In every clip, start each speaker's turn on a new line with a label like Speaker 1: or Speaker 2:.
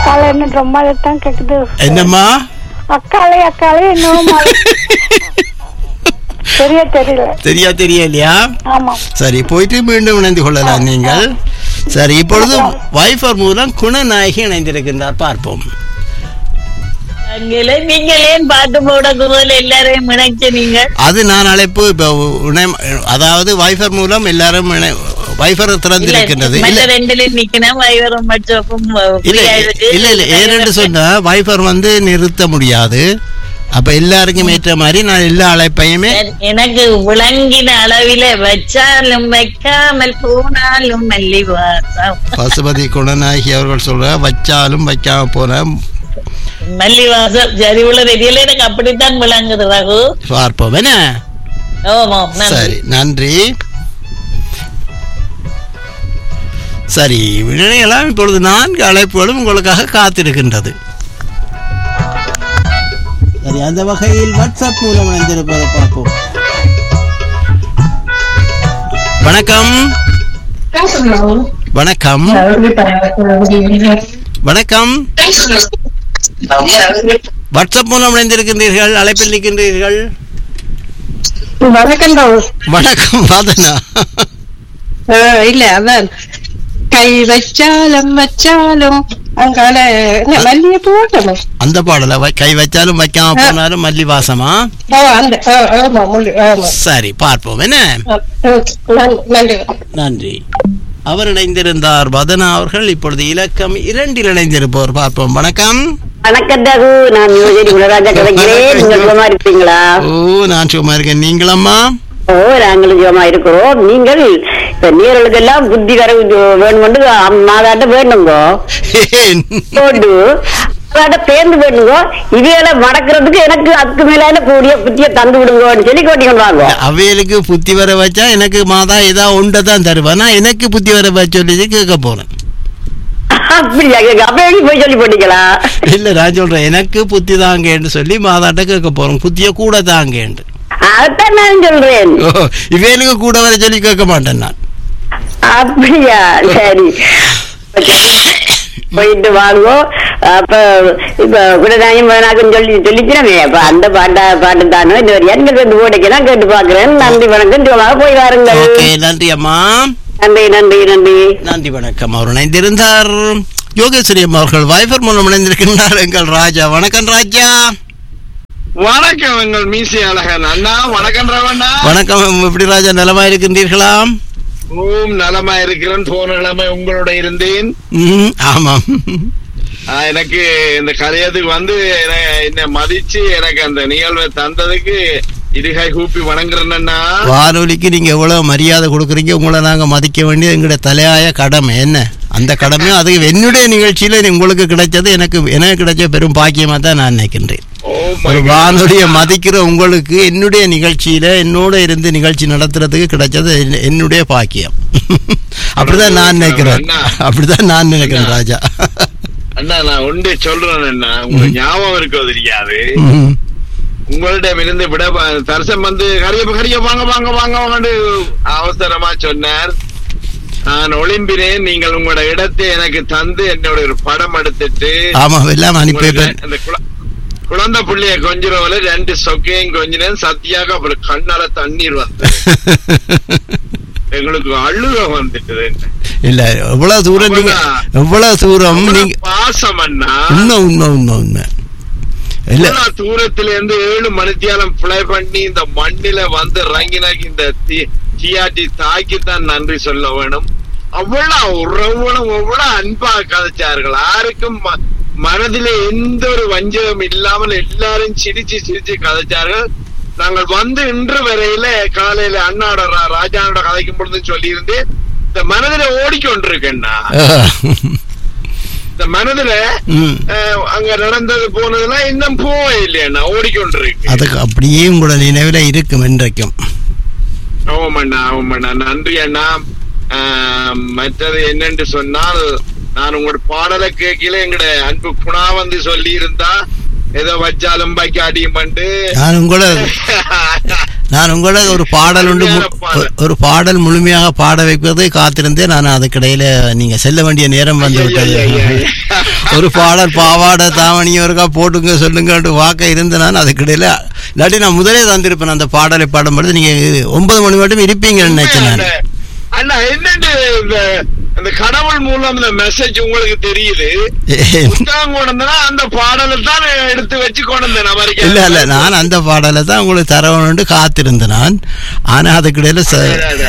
Speaker 1: அக்கால என்ன ரொம்ப தான் கேக்குது
Speaker 2: என்னம்மா
Speaker 1: அக்காலே அக்காலே இன்னும் தெரிய தெரியல
Speaker 2: தெரியா தெரியலையா
Speaker 1: ஆமா
Speaker 2: சரி போயிட்டு மீண்டும் இணைந்து கொள்ளலாம் நீங்கள் சரி இப்பொழுது வைஃபர் மூலம் குணநாயகி இணைந்திருக்கின்றார் பார்ப்போம்
Speaker 3: நீங்களே நீங்கள் ஏன் பாட்டு போட குரல் எல்லாரையும் இணைச்சு நீங்க
Speaker 2: அது நான் அழைப்பு இப்போ இணையம் அதாவது வைஃபர் மூலம் எல்லாரும் இணை- வைஃபர் திறந்திருக்கின்றது
Speaker 3: மற்ற
Speaker 2: இல்ல
Speaker 3: ரெண்டுல நிக்கணும் வைவரும் மற்றக்கும்
Speaker 2: இல்ல இல்ல இல்ல ஏனென்று சொன்னா வைஃபர் வந்து நிறுத்த முடியாது அப்ப எல்லாருக்கும் ஏற்ற மாதிரி நான் எல்லா அழைப்பையுமே
Speaker 3: எனக்கு விளங்கின அளவில வச்சாலும் வைக்காமல் போனாலும் மல்லி வாசம்
Speaker 2: பசுபதி குணநாயகி அவர்கள் சொல்ற வச்சாலும் வைக்காம போன
Speaker 3: மல்லி வாசம் சரி உள்ள தெரியல எனக்கு அப்படித்தான் விளங்குது ரகு
Speaker 2: பார்ப்போம் என்ன
Speaker 3: ஓமோ நன்றி
Speaker 2: சரி நன்றி சரி வினையெல்லாம் இப்பொழுது நான்கு அழைப்புகளும் உங்களுக்காக காத்திருக்கின்றது சரி அந்த வகையில் வாட்ஸ்அப் மூலம் இணைந்திருப்பதை பார்ப்போம் வணக்கம் வணக்கம் வணக்கம் வாட்ஸ்அப் மூலம் இணைந்திருக்கின்றீர்கள் அழைப்பில் நிற்கின்றீர்கள்
Speaker 1: வணக்கம்
Speaker 2: வணக்கம் வாதனா
Speaker 1: இல்ல அதான் கை வச்சாலும் வச்சாலும் அங்கால மல்லிகை போட்டோம்
Speaker 2: அந்த பாடல வை- கை வச்சாலும் வைக்காம போனாலும் மல்லி வாசமா
Speaker 1: ஓ அந்த ஆ, ஆமா முள்ளு ஆமா
Speaker 2: சரி பார்ப்போம் என்ன
Speaker 1: ஆ, ஓகே. நன்- நன்றி
Speaker 2: நன்றி அவர் இணைந்திருந்தார் வதனா அவர்கள் இப்பொழுது இலக்கம் இரண்டில் இணைந்திருப்பவர் பார்ப்போம் வணக்கம்
Speaker 4: வணக்கம் ரகு நான் யோஜனி குணராஜா கிடைக்கிறேன் நீங்க சுகமா இருப்பீங்களா
Speaker 2: ஓ நான் சும்மா இருக்கேன் நீங்களம்மா
Speaker 4: ஓ நாங்களும் சுகமா இருக்கிறோம் நீங்கள் இப்ப நீர்களுக்கு எல்லாம் புத்தி வர வேணுமெண்டு மாதாட்ட வேணுங்க
Speaker 2: ஏன்?
Speaker 4: போட்டு மாதாட்ட பேர்ந்து வேணுங்க இவையில மடக்கிறதுக்கு எனக்கு அதுக்கு மேலான கூடிய புத்திய தந்து விடுங்கன்னு சொல்லி கோட்டி கொண்டு வாங்க
Speaker 2: அவைகளுக்கு புத்தி வர வச்சா எனக்கு மாதா ஏதா உண்டை தான் தருவேன் நான் எனக்கு புத்தி வர வச்சு சொல்லி கேட்க போறேன்
Speaker 4: அப்படியா கேக்க அப்ப எப்படி போய் சொல்லி போட்டீங்களா
Speaker 2: இல்ல நான் சொல்றேன் எனக்கு புத்தி தாங்கன்னு சொல்லி மாதாட்ட கேட்க போறேன் புத்திய கூட தாங்கன்னு
Speaker 4: அதான் நான் சொல்றேன்
Speaker 2: ஓ இவைகளுக்கு கூட வர சொல்லி கேட்க மாட்டேன் நான்
Speaker 4: அப்படியா சரி போயிட்டு வாங்கோ அப்ப இப்ப குடநாயம் வேணாக்குன்னு சொல்லி சொல்லிக்கிறமே அப்ப அந்த பாட்டா பாட்டு தானோ இந்த ஒரு எண்கள் வந்து ஓடைக்கெல்லாம் கேட்டு பாக்குறேன் நன்றி வணக்கம் சுகமாக போய் வாருங்கள்
Speaker 2: ஓகே நன்றி அம்மா
Speaker 4: நன்றி நன்றி நன்றி
Speaker 2: நன்றி வணக்கம் அவர் இணைந்திருந்தார் யோகேஸ்வரி அம்மா அவர்கள் வைஃபர் மூலம் இணைந்திருக்கின்றார் எங்கள் ராஜா வணக்கம் ராஜா
Speaker 5: வணக்கம் எங்கள் மீசி அழகன் அண்ணா வணக்கம் ரவண்ணா
Speaker 2: வணக்கம் எப்படி ராஜா நலமா இருக்கின்றீர்களா
Speaker 5: ஓம் நலமா இருக்கிறேன் போன நிலைமை உங்களோட இருந்தேன்
Speaker 2: ம், ஆமாம்
Speaker 5: ஆஹ், எனக்கு இந்த கலையத்துக்கு வந்து என- என்னை மதிச்சு எனக்கு அந்த நிகழ்வை தந்ததுக்கு இருகை கூப்பி வணங்குறேன்னா
Speaker 2: வானொலிக்கு நீங்க எவ்வளவு மரியாதை கொடுக்குறீங்க உங்களை நாங்க மதிக்க வேண்டியது எங்களுடைய தலையாய கடமை என்ன அந்த கடமையும் அது என்னுடைய நிகழ்ச்சியில உங்களுக்கு கிடைச்சது எனக்கு எனக்கு கிடைச்ச பெரும் பாக்கியமா தான் நான் நினைக்கின்றேன்
Speaker 5: ஓ my
Speaker 2: ஒரு
Speaker 5: God.
Speaker 2: வானொலியை மதிக்கிற உங்களுக்கு என்னுடைய நிகழ்ச்சியில என்னோட இருந்து நிகழ்ச்சி நடத்துறதுக்கு கிடைச்சது என்- என்னுடைய பாக்கியம் அப்படிதான் நான் நினைக்கிறேன் அப்படிதான் நான் நினைக்கிறேன் ராஜா
Speaker 5: அண்ணா நான் ஒன்றே சொல்றேன் அண்ணா உங்களுக்கு ஞாபகம் இருக்கோ தெரியாது
Speaker 2: ம்.
Speaker 5: உங்களிடம் இருந்து விட தரிசனம் வந்து கரிய கரிய வாங்க வாங்க வாங்க வாங்கன்னு அவசரமா சொன்னார் நான் ஒளிம்பினேன் நீங்கள் உங்களோட இடத்தை எனக்கு தந்து என்னோட ஒரு படம் எடுத்துட்டு
Speaker 2: ஆமா எல்லாம் அனுப்பி
Speaker 5: உங்களுக்கு அந்த குழ- குழந்தை புள்ளைய கொஞ்சிறவல ரெண்டு சொக்கையும் கொஞ்சினேன் சத்தியாக அப்புறம் கண்ணால தண்ணீர் வந்து எங்களுக்கு அழுக வந்துட்டு
Speaker 2: இல்ல எவ்வளவு தூரம் நீங்க எவ்வளவு தூரம் நீங்க
Speaker 5: பாசம் அண்ணா
Speaker 2: உண்மை உண்மை உண்மை உண்மை இல்ல
Speaker 5: இவ்வளவு தூரத்துல இருந்து ஏழு மணித்தியாலம் பிளை பண்ணி இந்த மண்ணில வந்து இறங்கினாக்கி இந்த டிஆர்டி தாக்கி தான் நன்றி சொல்ல வேணும் அவ்வளவு உறவுகளும் அவ்வளவு அன்பா கதைச்சார்கள் யாருக்கும் ம- மனதிலே எந்த ஒரு வஞ்சகம் இல்லாமல் எல்லாரும் சிரிச்சு சிரிச்சு கதைச்சார்கள் நாங்கள் வந்து இன்று வரையில காலையில அண்ணாட ரா- ராஜானோட கதைக்கும் பொழுது சொல்லியிருந்தேன் இந்த மனதில ஓடிக்கொண்டிருக்கேன்னா
Speaker 2: ஆஹ்.
Speaker 5: இந்த மனதுல
Speaker 2: ம்.
Speaker 5: அஹ், அங்க நடந்தது போனதெல்லாம் இன்னும் போவே இல்லையா ஓடிக்கொண்டிருக்கு
Speaker 2: அதுக்கு அப்படியே உங்களோட நினைவுல இருக்கும் என்றைக்கும்
Speaker 5: ஆமாண்ணா ஆமாண்ணா நன்றி அண்ணா அஹ், மற்றது என்னன்னு சொன்னால் நான் உங்களோட பாடலை கேட்கல எங்கட அன்பு குணா வந்து சொல்லி இருந்தா ஏதோ வச்சாலும் பாக்கி அடியும் பண்ணிட்டு
Speaker 2: நான் உங்களோட நான் உங்களோட ஒரு பாடல் உண்டு மு- ஒரு- ஒரு பாடல் முழுமையாக பாட வைப்பதை காத்திருந்தேன் நான் அதுக்கிடையில நீங்க செல்ல வேண்டிய நேரம் வந்து விட்டது ஒரு பாடல் பாவாடை தாவணி ஒருக்கா போட்டுங்க சொல்லுங்க வாக்க இருந்து நான் அதுக்கிடையில இல்லாட்டி நான் முதலே தந்திருப்பேன் அந்த பாடலை பாடும்பொழுது நீங்க ஒன்பது மணி மட்டும் இருப்பீங்கன்னு நினைச்சேன் நான்
Speaker 5: அண்ணா என்னண்டு இந்த இந்த கடவுள் மூலம் இந்த மெசேஜ் உங்களுக்கு தெரியுது
Speaker 2: ஏன்?
Speaker 5: புத்தகம் கொண்டு வந்தனா அந்த பாடலை தான் எடுத்து வச்சு கொண்டு வந்தேன் அவருக்கு
Speaker 2: இல்ல இல்ல நான் அந்த பாடலை தான் உங்களுக்கு தரவணும்னு காத்திருந்தேன் நான் ஆனா அதுக்கிடையில ச-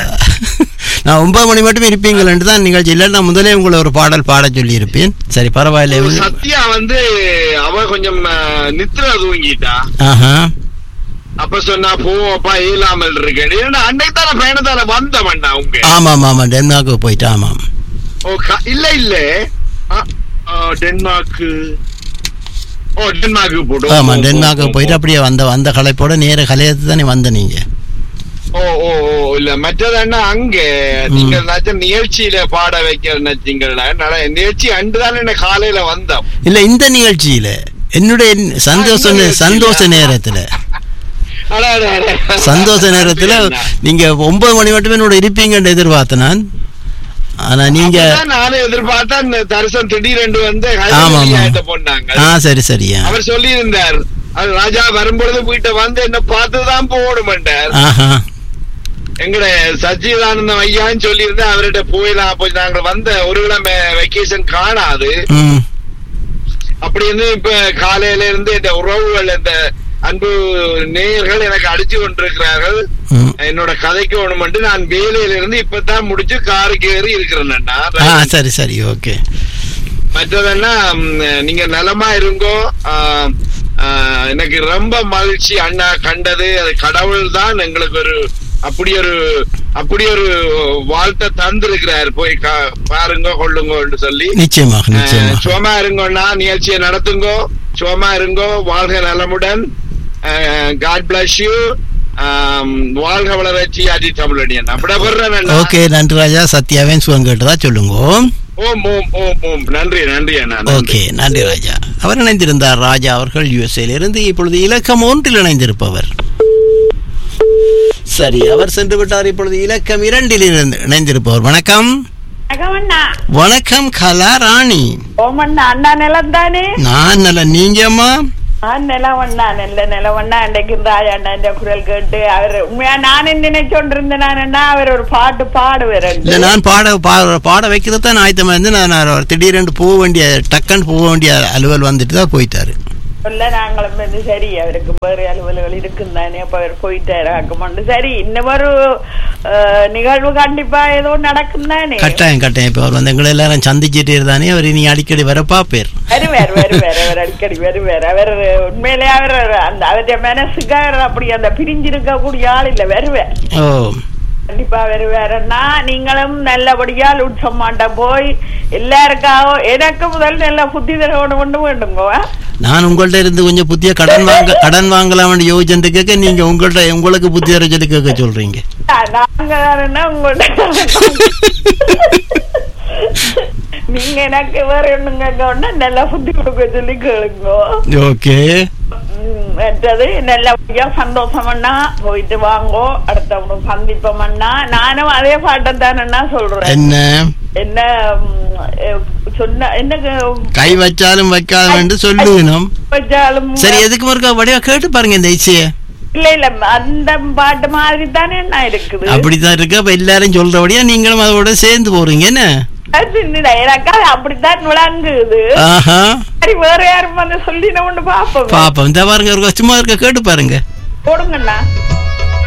Speaker 2: நான் ஒன்பது மணி மட்டும் இருப்பீங்களேன்ட்டு தான் நிகழ்ச்சி இல்லை நான் முதலே உங்களை ஒரு பாடல் பாட சொல்லி இருப்பேன் சரி பரவாயில்ல
Speaker 5: ஒரு சத்யா வந்து அவ கொஞ்சம் அஹ், நித்ரா தூங்கிட்டா
Speaker 2: ஆஹா
Speaker 5: அப்ப சொன்னா போப்பா இயலாமல் இருக்கேன் ஏன்னா அன்னைக்கு தானே பயணத்தால வந்தவன்டா உங்க
Speaker 2: ஆமாம் ஆமாம் டென்மார்க்கு போயிட்டு ஆமாம்
Speaker 5: ஓ க- இல்ல இல்ல ஆ, ஆ, டென்மார்க்கு ஓ டென்மார்க்கு போடும்
Speaker 2: ஆமா
Speaker 5: ஓ, ஓ,
Speaker 2: டென்மார்க்கு
Speaker 5: ஓ,
Speaker 2: போயிட்டு அப்படியே வந்த வந்த கலைப்போட நேர கலையத்து தானே வந்த நீங்க
Speaker 5: ஓ ஓ ஓ இல்ல மற்றதன்னா அங்க நீங்க நினைச்ச நிகழ்ச்சியில பாட வைக்கிற நினைச்சீங்களா நிகழ்ச்சி அன்று தானே என்ன காலையில வந்தோம்
Speaker 2: இல்ல இந்த நிகழ்ச்சியில என்னுடைய சந்தோஷ
Speaker 5: இந்த
Speaker 2: நே-
Speaker 5: நிகழ்ச்சியில.
Speaker 2: சந்தோஷ நேரத்துல
Speaker 5: அட, அட, அட.
Speaker 2: சந்தோஷ நேரத்துல
Speaker 5: அப்படியா?
Speaker 2: நீங்க ஒன்பது மணி மட்டுமே என்னோட இருப்பீங்கன்னு எதிர்பார்த்தேன் நான் ஆனா நீங்க
Speaker 5: அப்பதான் நானும் எதிர்பார்த்தா இந்த தரிசனம் திடீரென்று வந்து
Speaker 2: ஆமா ஆமா
Speaker 5: ஹைதராபாத் போனாங்க
Speaker 2: ஆ சரி சரியா
Speaker 5: அவர் சொல்லி இருந்தார் அது ராஜா வரும்பொழுது வீட்டை வந்து என்ன பார்த்துதான் போகணுமென்றார்
Speaker 2: ஆஹா
Speaker 5: எங்கட சச்சிதானந்தம் ஐயான்னு சொல்லியிருந்தேன் அவர்கிட்ட போயிடலாம் போய் நாங்க வந்த ஒரு கிழமை வெக்கேஷன் காணாது
Speaker 2: ம்
Speaker 5: அப்படி இருந்து இப்ப காலையில இருந்து இந்த உறவுகள் இந்த அன்பு நேயர்கள் எனக்கு அடிச்சு கொண்டிருக்கிறார்கள்
Speaker 2: ம்.
Speaker 5: என்னோட கதைக்கு ஒண்ணுமெண்டு நான் வேலையில இருந்து இப்பதான் முடிச்சு காருக்கு ஏறி இருக்கிறேன்டா
Speaker 2: ஆ சரி சரி ஓகே
Speaker 5: மற்றதென்னா ம், நீங்க நலமா இருங்கோ ஆ, ஆ, எனக்கு ரொம்ப மகிழ்ச்சி அண்ணா கண்டது அது கடவுள் தான் எங்களுக்கு ஒரு அப்படி ஒரு அப்படி ஒரு வாழ்த்தை தந்திருக்கிறார் போய் கா- பாருங்க கொள்ளுங்கோன்னு சொல்லி
Speaker 2: நிச்சயமாக
Speaker 5: ஆ,
Speaker 2: நிச்சயமாக
Speaker 5: சுகமா இருங்கோண்ணா நிகழ்ச்சியை நடத்துங்கோ சுகமா இருங்கோ வாழ்க நலமுடன் காட் பிளஸ் யூ வாழ்க வளர்ச்சி ஆதி தமிழடியன் அப்படி வர்றேன்
Speaker 2: ஓகே நன்றி ராஜா சத்யாவேன் சுகம் கேட்டதா சொல்லுங்க
Speaker 5: ஓம் ஓம் ஓம் ஓம் நன்றி நன்றி அண்ணா நன்றி
Speaker 2: ஓகே நன்றி ராஜா அவர் இணைந்திருந்தார் ராஜா அவர்கள் யுஎஸ்ஏல இருந்து இப்பொழுது இலக்கம் ஒன்றில் இணைந்திருப்பவர் சரி அவர் சென்று விட்டார் இப்பொழுது இலக்கம் இரண்டில் இருந்து இணைந்திருப்பவர் வணக்கம்
Speaker 6: அகவண்ணா
Speaker 2: வணக்கம் கலா ராணி
Speaker 6: ஓமண்ணா அண்ணா நிலம் தானே
Speaker 2: நான் நல்ல நீங்கம்மா
Speaker 6: நான் நிலவண்ணா நல்ல நிலவண்ணா அன்றைக்கு ராஜாண்ணா இந்த குரல் கேட்டு அவர் உண்மையா நானே நினைச்சோண்டிருந்தேன் நானண்ணா அவர் ஒரு பாட்டு பாடுவார்
Speaker 2: இல்ல நான் பாட பா- பாட வைக்கிறது தான் ஆயத்தமா இருந்து நான் நான் திடீரென்று போக வேண்டிய டக்குன்னு போக வேண்டிய அலுவல் வந்துட்டு தான் போயிட்டாரு
Speaker 6: சொல்ல நாங்களும் வந்து சரி அவருக்கு வேறு அலுவல்கள் இருக்கும் தானே அப்ப அவர் போயிட்டாரு ஆக்கமாண்டு சரி இன்னும் ஒரு அஹ், நிகழ்வு கண்டிப்பா ஏதோ நடக்கும் தானே
Speaker 2: கட்டாயம் கட்டாயம் இப்போ அவர் வந்து எங்களை எல்லாரும் சந்திச்சிட்டு இருந்தானே அவர் நீ அடிக்கடி வர பாப்பேர்
Speaker 6: வருவார் வருவார் அவர் அடிக்கடி வருவார் அவர் உண்மையிலே அவர் அந்த அவருடைய மனசுக்கு அவர் அப்படி அந்த பிரிஞ்சிருக்க கூடிய ஆள் இல்ல வருவார்
Speaker 2: ஓ
Speaker 6: கண்டிப்பா வருவாருன்னா நீங்களும் நல்லபடியா உற்சமாண்ட போய் எல்லாருக்காகவும் எனக்கு முதல் நல்ல புத்தி தரணும் கொண்டு வேண்டுங்க
Speaker 2: நான் உங்கள்ட்ட இருந்து கொஞ்சம் புத்திய கடன் வாங்க கடன் வாங்கலாம்னு யோசிச்சுட்டு கேட்க நீங்க உங்கள்ட்ட உங்களுக்கு புத்தி தர சொல்லி கேட்க சொல்றீங்க
Speaker 6: நாங்க தானே உங்கள்ட்ட நீங்க எனக்கு வேற ஒண்ணுங்க கேட்டா நல்ல புத்தி கொடுக்க சொல்லி கேளுங்க
Speaker 2: ஓகே
Speaker 6: ம், மற்றது நல்லபடியா சந்தோஷமண்ணா போயிட்டு வாங்கோ அடுத்தவங்க சந்திப்போமண்ணா நானும் அதே பாட்டை தானண்ணா சொல்றேன்
Speaker 2: என்ன
Speaker 6: என்ன ம், அஹ், சொன்ன என்ன
Speaker 2: கை வச்சாலும் வைக்காதுன்னு சொல்லுவினோம்
Speaker 6: வச்சாலும்
Speaker 2: சரி எதுக்கு ஒருக்கா வடிவா கேட்டு பாருங்க இந்த இசைய
Speaker 6: இல்ல இல்ல அந்த பாட்டு மாதிரி தானே என்ன இருக்குது
Speaker 2: அப்படித்தான் இருக்கு அப்ப எல்லாரும் சொல்றபடியா நீங்களும் அதோட சேர்ந்து போறீங்க என்ன
Speaker 6: அது இல்ல, எனக்கு அது அப்படித்தான் விளங்குது
Speaker 2: ஆஹா
Speaker 6: சரி வேற யாரும் வந்து சொல்லி ஒண்ணு பாப்போம்
Speaker 2: பாப்போம் இந்த பாருங்க ஒரு சும்மா இருக்க கேட்டு பாருங்க
Speaker 6: போடுங்கண்ணா